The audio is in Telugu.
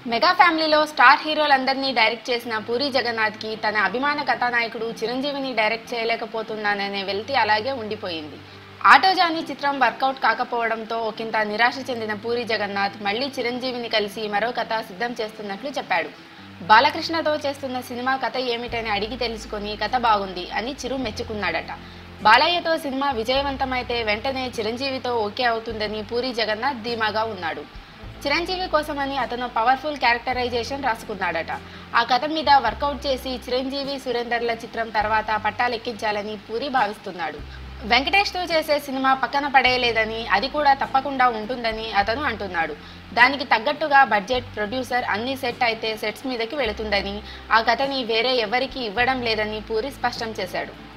మెగా ఫ్యామిలీలో స్టార్ హీరోలందరినీ డైరెక్ట్ చేసిన పూరి జగన్నాథ్కి తన అభిమాన కథానాయకుడు చిరంజీవిని డైరెక్ట్ చేయలేకపోతున్నాననే వెల్తి అలాగే ఉండిపోయింది ఆటోజానీ చిత్రం వర్కౌట్ కాకపోవడంతో ఒకంత నిరాశ చెందిన పూరి జగన్నాథ్ మళ్ళీ చిరంజీవిని కలిసి మరో కథ సిద్ధం చేస్తున్నట్లు చెప్పాడు బాలకృష్ణతో చేస్తున్న సినిమా కథ ఏమిటని అడిగి తెలుసుకొని కథ బాగుంది అని చిరు మెచ్చుకున్నాడట బాలయ్యతో సినిమా విజయవంతమైతే వెంటనే చిరంజీవితో ఓకే అవుతుందని పూరి జగన్నాథ్ ధీమాగా ఉన్నాడు చిరంజీవి కోసమని అతను పవర్ఫుల్ క్యారెక్టరైజేషన్ రాసుకున్నాడట ఆ కథ మీద వర్కౌట్ చేసి చిరంజీవి సురేందర్ల చిత్రం తర్వాత పట్టాలెక్కించాలని పూరి భావిస్తున్నాడు వెంకటేష్తో చేసే సినిమా పక్కన పడేయలేదని అది కూడా తప్పకుండా ఉంటుందని అతను అంటున్నాడు దానికి తగ్గట్టుగా బడ్జెట్ ప్రొడ్యూసర్ అన్ని సెట్ అయితే సెట్స్ మీదకి వెళుతుందని ఆ కథని వేరే ఎవరికి ఇవ్వడం లేదని పూరి స్పష్టం చేశాడు